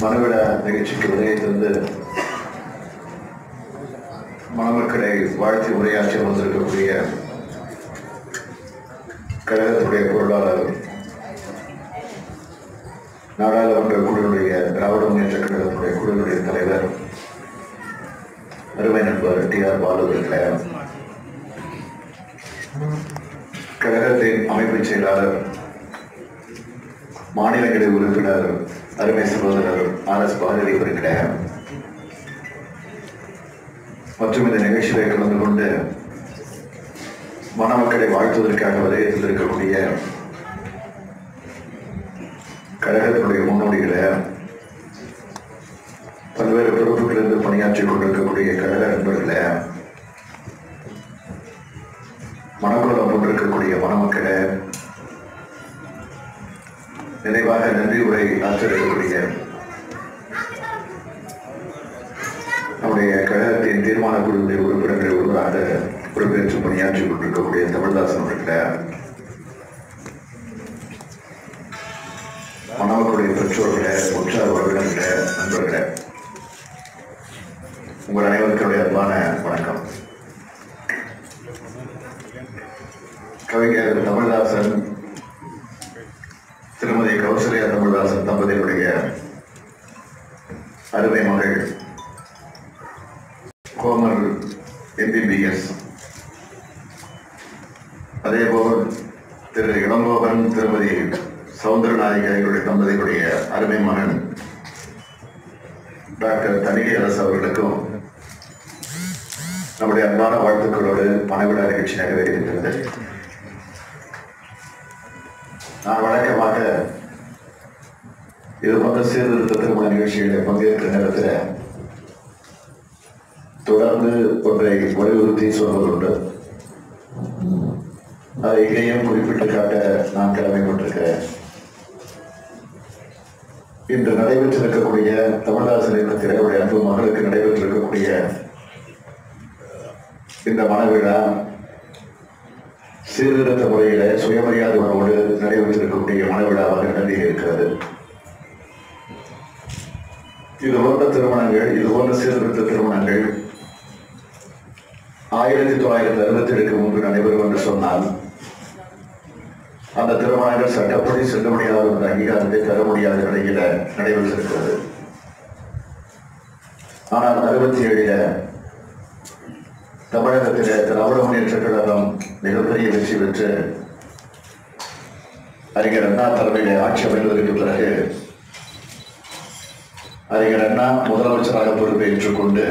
மனவிட நிகழ்ச்சிக்கு உதவி தந்து மணமக்களை வாழ்த்தி உரையாற்றி வந்திருக்கக்கூடிய கழகத்துடைய பொருளாளர் நாடாளுமன்ற குழுவுடைய திராவிட முன்னேற்ற கழகத்துடைய குழுவுடைய தலைவர் அருமை நண்பர் டி ஆர் பாலு அவர்களே கழகத்தின் அமைப்பு செயலாளர் மாநிலங்களவை உறுப்பினர் அருமை சகோதரர் ஆர் எஸ் பாரதி அவர்களே மற்றும் இந்த நிகழ்ச்சியை கலந்து கொண்டு மணமக்களை வாழ்த்துவதற்காக வரையத்தில் இருக்கக்கூடிய கழகத்தினுடைய முன்னோடிகளை பல்வேறு பொறுப்புகளிலிருந்து பணியாற்றிக் கொண்டிருக்கக்கூடிய கழக நண்பர்களே மனக்குளம் கொண்டிருக்கக்கூடிய மணமக்களே நிறைவாக நன்றி உரை ஆற்றிருக்கக்கூடிய நம்முடைய கழகத்தின் தீர்மான குழுவினுடைய உறுப்பினர்கள் ஒருவராக பொறுப்பேற்று பணியாற்றிக் கொண்டிருக்கக்கூடிய தமிழ்தாசன் அவர்களே மணவர்களுடைய பெற்றோர்களே உற்றார் உறவினர்களே நண்பர்களே உங்கள் அனைவருக்குடைய அன்பான வணக்கம் கவிஞர் தமிழ்தாசன் திருமதி கௌசல்யா தமிழ்தாசன் தம்பதியினுடைய அருமை மகள் கோமல் எம்பிபிஎஸ் அதேபோல் திரு இளங்கோவன் திருமதி சவுந்தரநாயக எங்களுடைய தம்பதிகளுடைய அருமை மகன் டாக்டர் தணிகை அரசு அவர்களுக்கும் நம்முடைய அன்பான வாழ்த்துக்களோடு பணவிழா நிகழ்ச்சி நிறைவேறுகின்றது நான் வழக்கமாக இது போன்ற சீர்திருத்த திருமண நிகழ்ச்சிகளில் பங்கேற்கிற நேரத்தில் தொடர்ந்து ஒன்றை வலியுறுத்தி சொல்வதுண்டு அதை இங்கேயும் குறிப்பிட்டு காட்ட நான் கடமைப்பட்டிருக்கிறேன் இன்று நடைபெற்றிருக்கக்கூடிய தமிழாசன் இல்லத்தில் அவருடைய அன்பு மகளுக்கு நடைபெற்றிருக்கக்கூடிய இந்த மனவிழா சீர்திருத்த முறையில சுயமரியாதை உணவோடு நடைபெற்றிருக்கக்கூடிய மனவிழாவாக நன்றி இருக்கிறது இது போன்ற திருமணங்கள் இது போன்ற சீர்திருத்த திருமணங்கள் ஆயிரத்தி தொள்ளாயிரத்தி அறுபத்தி ஏழுக்கு முன்பு நடைபெறும் என்று சொன்னால் அந்த திருமணங்கள் சட்டப்படி செல்ல முடியாத ஒரு அங்கீகாரத்தை தர முடியாத நிலையில நடைபெற்றிருக்கிறது ஆனால் அறுபத்தி ஏழில தமிழகத்தில திராவிட முன்னேற்ற கழகம் மிகப்பெரிய வெற்றி பெற்று அறிஞர் அண்ணா தலைமையில ஆட்சி அமைவதற்கு பிறகு அறிஞர் அண்ணா முதலமைச்சராக பொறுப்பை ஏற்றுக்கொண்டு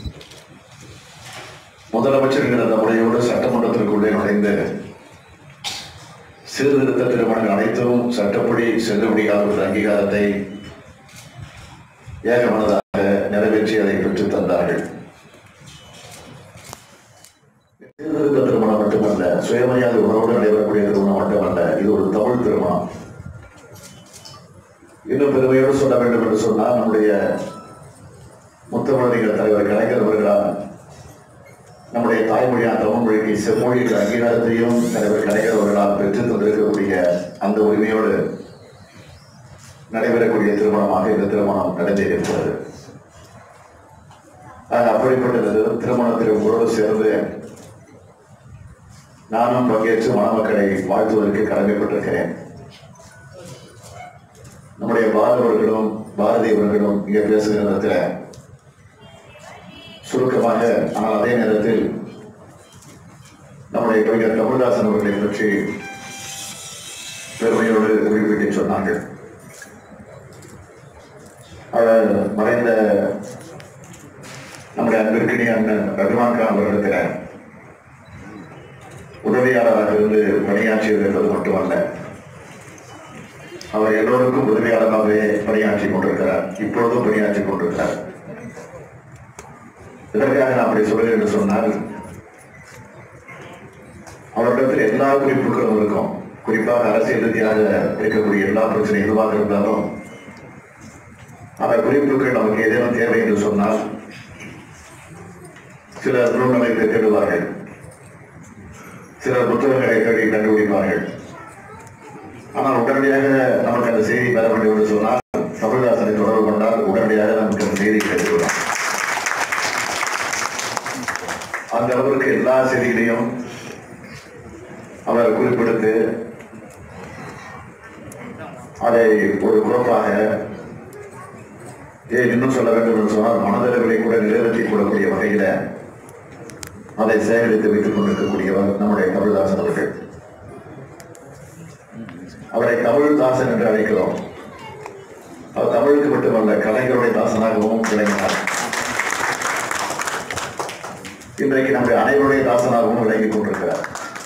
முதலமைச்சர்கள் அந்த முறையோடு சட்டமன்றத்திற்குள்ளே நுழைந்து சீர்திருத்த திருமணங்கள் அனைத்தும் சட்டப்படி செல்ல முடியாத ஒரு அங்கீகாரத்தை ஏகமனதாக நிறைவேற்றி அதை பெற்றுத் தந்தார்கள் சீர்திருத்த திருமணம் மட்டுமல்ல சுயமரியாதை உறவோடு நடைபெறக்கூடிய திருமணம் மட்டுமல்ல இது ஒரு தமிழ் திருமணம் இன்னும் பெருமையோடு சொல்ல வேண்டும் என்று சொன்னால் நம்முடைய முத்தமிழறிஞர் தலைவர் கலைஞர் அவர்களால் நம்முடைய தாய்மொழியான தமிழ் மொழிக்கு செம்மொழிக்கு அங்கீகாரத்தையும் தலைவர் கலைஞர் அவர்களால் பெற்றுத் தந்திருக்கக்கூடிய அந்த உரிமையோடு நடைபெறக்கூடிய திருமணமாக இந்த திருமணம் நடந்தேறியிருக்கிறது ஆக அப்படிப்பட்ட இந்த திருமணத்தில் உங்களோடு சேர்ந்து நானும் பங்கேற்று மணமக்களை வாழ்த்துவதற்கு கடமைப்பட்டிருக்கிறேன் நம்முடைய பாரதவர்களும் பாரதி அவர்களும் இங்கே பேசுகிற நேரத்தில் சுருக்கமாக ஆனால் அதே நேரத்தில் நம்முடைய கவிஞர் கமல்தாசன் அவர்களை பற்றி பெருமையோடு குறிப்பிட்டு சொன்னார்கள் அவர் மறைந்த நம்முடைய அன்பிற்கினி அண்ணன் ரகுமான் கான் அவர்களிடத்தில் உதவியாளராக இருந்து பணியாற்றியது என்பது மட்டுமல்ல அவர் எல்லோருக்கும் உதவியாளராகவே பணியாற்றி கொண்டிருக்கிறார் இப்பொழுதும் பணியாற்றி கொண்டிருக்கிறார் இதற்காக நான் அப்படி சொல்கிறேன் என்று சொன்னால் அவரிடத்தில் எல்லா குறிப்புகளும் இருக்கும் குறிப்பாக அரசியல் ரீதியாக இருக்கக்கூடிய எல்லா பிரச்சனை எதுவாக இருந்தாலும் அந்த குறிப்புகள் நமக்கு ஏதேனும் தேவை என்று சொன்னால் சிலர் நூல்நிலையத்தை தேடுவார்கள் சிலர் புத்தகங்களை தேடி கண்டுபிடிப்பார்கள் ஆனால் உடனடியாக நமக்கு அந்த செய்தி பெற வேண்டும் என்று சொன்னால் தமிழ்தாசனை தொடர்பு கொண்டால் அளவிற்கு எல்லா செய்திகளையும் அவர் குறிப்பிடுத்து அதை ஒரு குறிப்பாக ஏன் இன்னும் சொல்ல வேண்டும் என்று சொன்னால் மனதளவிலே கூட நிறைவேற்றிக் கொள்ளக்கூடிய வகையில அதை சேகரித்து வைத்துக் கொண்டிருக்கக்கூடியவர் நம்முடைய தமிழ்தாசன் அவர்கள் அவரை தமிழ்தாசன் என்று அழைக்கிறோம் அவர் தமிழுக்கு மட்டுமல்ல கலைஞருடைய தாசனாகவும் விளங்கினார் இன்றைக்கு நம்முடைய அனைவருடைய தாசனாகவும் விளங்கிக் கொண்டிருக்கிறார்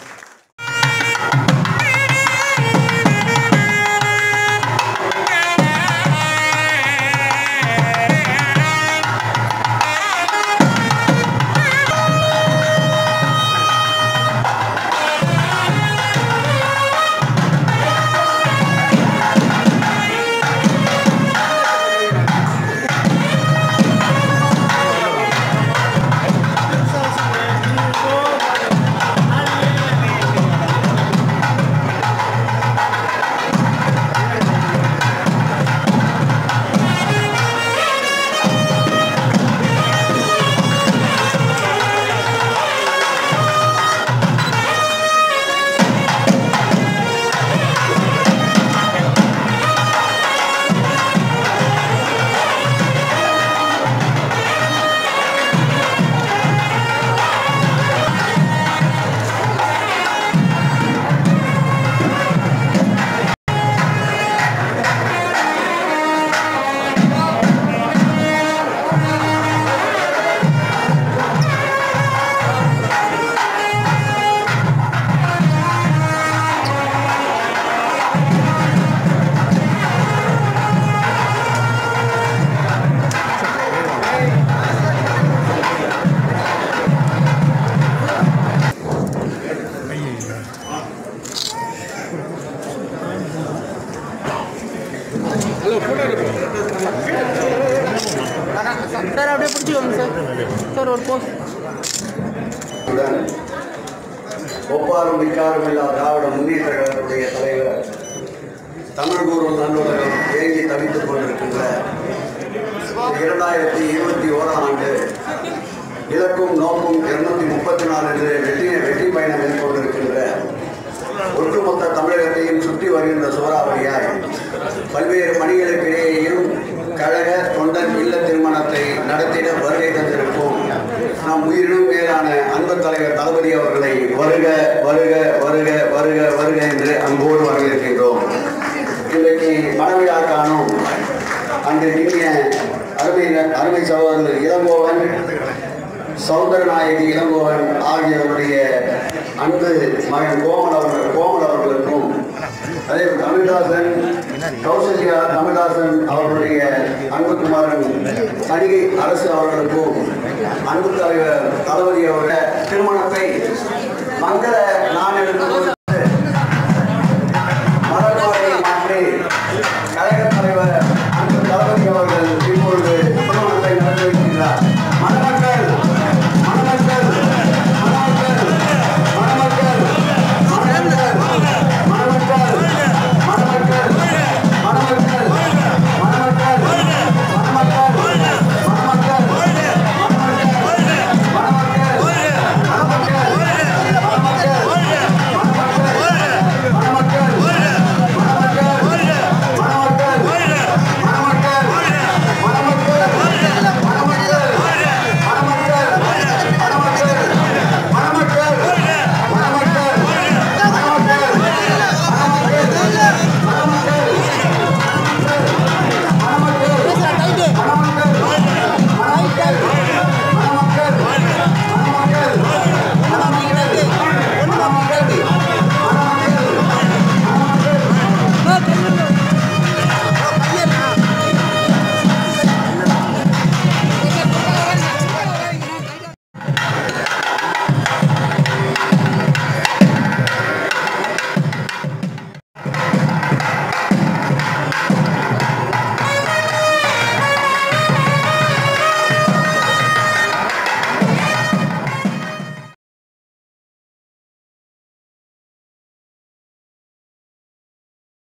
சார் அப்படியே பிடிச்சிக்கோங்க சார் சார் ஒரு போஸ்ட் உடன் ஒப்பாரும் விக்காரும் இல்லா திராவிட முன்னேற்ற கழகத்துடைய தலைவர் தமிழ் கூறும் நல்லுலகம் ஏங்கி தவித்துக் கொண்டிருக்கின்ற இரண்டாயிரத்தி இருபத்தி ஓராம் ஆண்டு இலக்கும் நோக்கும் இருநூத்தி முப்பத்தி நாலு என்று வெற்றி வெற்றி பயணம் மேற்கொண்டிருக்கின்ற ஒட்டுமொத்த தமிழகத்தையும் சுற்றி வருகின்ற சூறாவளியாய் பல்வேறு பணிகளுக்கிடையேயும் கழக தொண்டன் இல்ல திருமணத்தை நடத்திட வருகை தந்திருக்கும் நம் உயிரினும் மேலான அன்பு தலைவர் தளபதி அவர்களை வருக வருக வருக வருக வருக என்று அன்போடு வரவேற்கின்றோம் இன்றைக்கு மனவிழா காணும் அன்று இனிய அருமை அருமை சகோதரர் இளங்கோவன் சௌந்தரநாயகி இளங்கோவன் ஆகியோருடைய அன்பு மகன் கோமல் அவர்கள் கோமல் அவர்களுக்கும் அதே போல் தமிழ்தாசன் கௌசல்யா தமிழ்தாசன் அவர்களுடைய அன்புக்குமாரன் தணிகை அரசு அவர்களுக்கும் அன்பு தலைவர் தளபதி அவருடைய திருமணத்தை மங்கள நான் எடுத்து